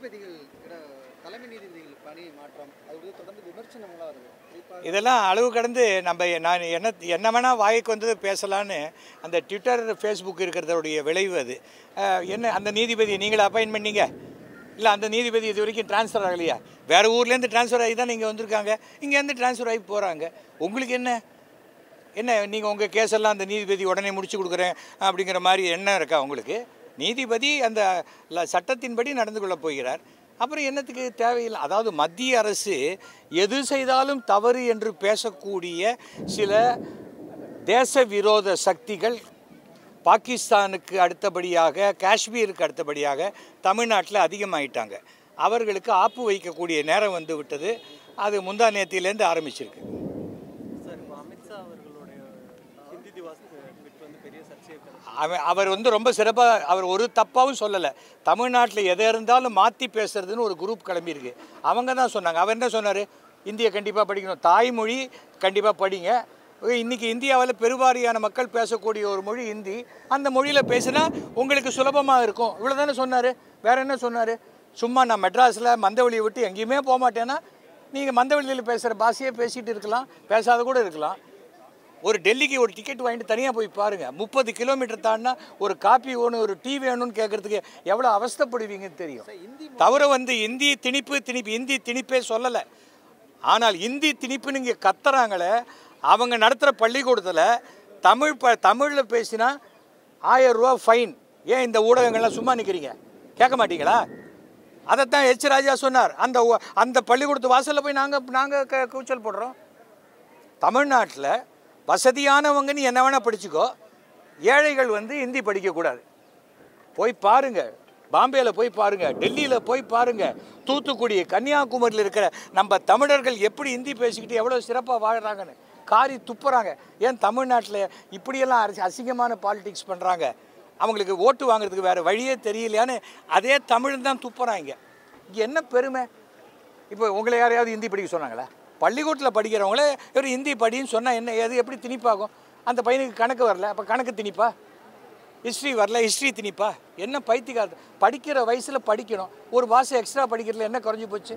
நீதிபதிகள் இட- தலைமை நீதிபதிகள் பணி மாற்றம் அது வந்து தொடர்ந்து விமர்சனங்களாக வருது குறிப்பாக இதெல்லாம் அளவு கடந்து நம்ம நான் என்ன என்ன வேணால் வாய்க்கு வந்தது பேசலான்னு அந்த ட்விட்டர் ஃபேஸ்புக் இருக்கிறதோடைய விளைவு அது அஹ், என்ன அந்த நீதிபதி நீங்களே அப்பாயின் பண்ணீங்க இல்லை அந்த நீதிபதி இது வரைக்கும் ட்ரான்ஸ்ஃபர் ஆகலையா வேறு ஊர்லேருந்து ட்ரான்ஸ்ஃபர் ஆகி தான் இங்கே வந்திருக்காங்க இங்கேருந்து ட்ரான்ஸ்ஃபர் ஆகி போகிறாங்க உங்களுக்கு என்ன என்ன நீங்கள் உங்கள் கேஸெல்லாம் அந்த நீதிபதி உடனே முடிச்சு கொடுக்குறேன் அப்படிங்கிற மாதிரி எண்ணம் இருக்கா உங்களுக்கு நீதிபதி அந்த ல- சட்டத்தின்படி நடந்து கொள்ளப் போகிறார் அப்புறம் என்னத்துக்கு தேவையில்லை அதாவது மத்திய அரசு எது செய்தாலும் தவறு என்று பேசக்கூடிய சில தேச விரோத சக்திகள் பாகிஸ்தானுக்கு அடுத்தபடியாக காஷ்மீருக்கு அடுத்தபடியாக தமிழ்நாட்டில் அதிகமாயிட்டாங்க அவர்களுக்கு ஆப்பு வைக்கக்கூடிய நேரம் வந்து விட்டது அது முந்தா நேத்தியிலேருந்து ஆரம்பிச்சிருக்கு சார் இப்போ அமித்ஷா அவர்களுடைய ஹிந்தி திவாஸ் ட்விட் வந்து பெரிய சர்ச்சையை கிளப்பி அவன் அவர் வந்து ரொம்ப சிறப்பாக அவர் ஒரு தப்பாகவும் சொல்லலை தமிழ்நாட்டில் எதை இருந்தாலும் மாற்றி பேசுறதுன்னு ஒரு குரூப் கிளம்பியிருக்கு அவங்க தான் சொன்னாங்க அவர் என்ன சொன்னார் இந்தியை கண்டிப்பாக படிக்கணும் தாய்மொழி கண்டிப்பாக படிங்க இன்றைக்கி இந்தியாவில் பெருவாரியான மக்கள் பேசக்கூடிய ஒரு மொழி ஹிந்தி அந்த மொழியில் பேசினா உங்களுக்கு சுலபமாக இருக்கும் இவ்வளோ தானே சொன்னார் வேற என்ன சொன்னார் சும்மா நான் மெட்ராஸில் மந்தவெளியை விட்டு எங்கேயுமே போக மாட்டேன்னா நீங்கள் மந்தவெளியில் பேசுகிற பாஷையே பேசிகிட்டு இருக்கலாம் பேசாத கூட இருக்கலாம் ஒரு டெல்லிக்கு ஒரு டிக்கெட் வாங்கிட்டு தனியாக போய் பாருங்கள் முப்பது கிலோமீட்டர் தாண்டினா ஒரு காப்பி வேணும் ஒரு டீ வேணும்னு கேட்குறதுக்கு எவ்வளோ அவஸ்தைப்படுவீங்கன்னு தெரியும் இந்தி தவிர வந்து இந்தி திணிப்பு திணிப்பு இந்தி திணிப்பே சொல்லலை ஆனால் இந்தி திணிப்புன்னு இங்கே கத்துறாங்களே அவங்க நடத்துகிற பள்ளிக்கூடத்தில் தமிழ் ப தமிழில் பேசினா ஆயிரம் ரூபா ஃபைன் ஏன் இந்த ஊடகங்கள்லாம் சும்மா நிற்கிறீங்க கேட்க மாட்டீங்களா அதைத்தான் எச் ராஜா சொன்னார் அந்த ஊ- அந்த பள்ளிக்கூடத்து வாசலில் போய் நாங்கள் நாங்கள் க கூச்சல் போடுறோம் தமிழ்நாட்டில் வசதியானவங்கன்னு என்ன வேணால் படிச்சுக்கோ ஏழைகள் வந்து ஹிந்தி படிக்கக்கூடாது போய் பாருங்க பாம்பேல போய் பாருங்க டெல்லியில் போய் பாருங்க தூத்துக்குடி கன்னியாகுமரியில் இருக்கிற நம்ம தமிழர்கள் எப்படி ஹிந்தி பேசிக்கிட்டு எவ்வளோ சிறப்பாக வாழ்கிறாங்கன்னு காரி துப்புறாங்க ஏன் தமிழ்நாட்டில் இப்படியெல்லாம் அரசு அசிங்கமான பாலிடிக்ஸ் பண்ணுறாங்க அவங்களுக்கு ஓட்டு வாங்குறதுக்கு வேறு வழியே தெரியலையான்னு அதே தமிழ் தான் துப்புறாங்க இங்கே என்ன பெருமை இப்போ உங்களை யாரையாவது ஹிந்தி படிக்க சொன்னாங்களா பள்ளிக்கூடத்தில் படிக்கிறவங்களே ஒரு ஹிந்தி படின்னு சொன்னால் என்ன எது எப்படி திணிப்பாகும் அந்த பையனுக்கு கணக்கு வரல அப்போ கணக்கு திணிப்பா ஹிஸ்ட்ரி வரல ஹிஸ்ட்ரி திணிப்பா என்ன பைத்தியக்காரத்து படிக்கிற வயசில் படிக்கணும் ஒரு பாஷை எக்ஸ்ட்ரா படிக்கிறதுல என்ன குறைஞ்சி போச்சு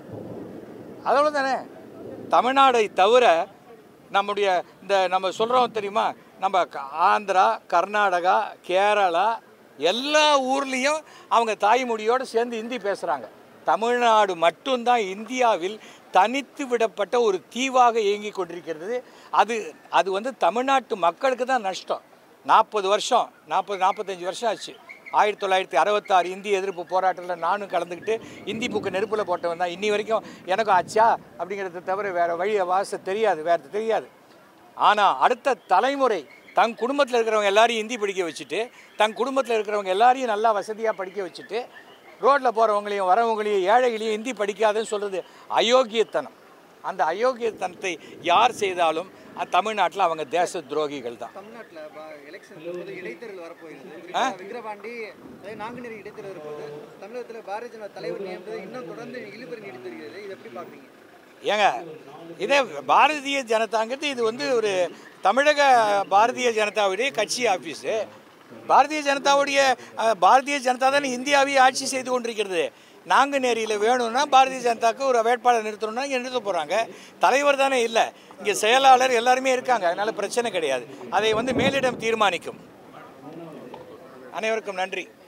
அதோட தானே தமிழ்நாடை தவிர நம்முடைய இந்த நம்ம சொல்கிறோம் தெரியுமா நம்ம க- ஆந்திரா கர்நாடகா கேரளா எல்லா ஊர்லேயும் அவங்க தாய்மொழியோடு சேர்ந்து ஹிந்தி பேசுகிறாங்க தமிழ்நாடு மட்டும்தான் இந்தியாவில் தனித்து விடப்பட்ட ஒரு தீவாக இயங்கி கொண்டிருக்கிறது அது அது வந்து தமிழ்நாட்டு மக்களுக்கு தான் நஷ்டம் நாற்பது வருஷம் நாற்பது நாற்பத்தஞ்சு வருஷம் ஆச்சு ஆயிரத்தி தொள்ளாயிரத்தி அறுபத்தாறு இந்தி எதிர்ப்பு போராட்டத்தில் நானும் கலந்துக்கிட்டு இந்தி புக்கு நெருப்பில் போட்டவன் தான் இன்னி வரைக்கும் எனக்கும் ஆச்சா அப்படிங்கிறத தவிர வேறு வழி வாச தெரியாது வேறு தெரியாது ஆனால் அடுத்த தலைமுறை தன் குடும்பத்தில் இருக்கிறவங்க எல்லாரையும் ஹிந்தி படிக்க வச்சுட்டு தன் குடும்பத்தில் இருக்கிறவங்க எல்லாரையும் நல்லா வசதியாக படிக்க வச்சுட்டு ரோட்டில் போகிறவங்களையும் வரவங்களையும் ஏழைகளையும் ஹிந்தி படிக்காதுன்னு சொல்கிறது அயோக்கியத்தனம் அந்த அயோக்கியத்தனத்தை யார் செய்தாலும் அது தமிழ்நாட்டில் அவங்க தேச துரோகிகள் தான் தமிழ்நாட்டில் எலெக்ஷன் போது இடைத்தேர்தல் வரப்போகிறது குறிப்பா விக்கிரவாண்டி அதாவது நாங்குநேரி இடைத்தேர்தல் இருப்பது தமிழகத்தில் பாரதிய ஜனதா தலைவர் நியமித்தது இன்னும் தொடர்ந்து இழுபறி நீடித்து வருகிறது இதை எப்படி பார்க்குறீங்க ஏங்க இதே பாரதிய ஜனதாங்கிறது இது வந்து ஒரு தமிழக பாரதிய ஜனதாவுடைய கட்சி ஆஃபீஸு பாரதிய ஜனதாவுடைய அஹ், பாரதிய ஜனதா தானே இந்தியாவை ஆட்சி செய்து கொண்டிருக்கிறது நாங்குநேரியில் வேணும்னா பாரதிய ஜனதாவுக்கு ஒரு வேட்பாளர் நிறுத்தணும்னா இங்கே நிறுத்த போகிறாங்க தலைவர் தானே இல்லை இங்கே செயலாளர் எல்லாருமே இருக்காங்க அதனால் பிரச்சனை கிடையாது அதை வந்து மேலிடம் தீர்மானிக்கும் அனைவருக்கும் நன்றி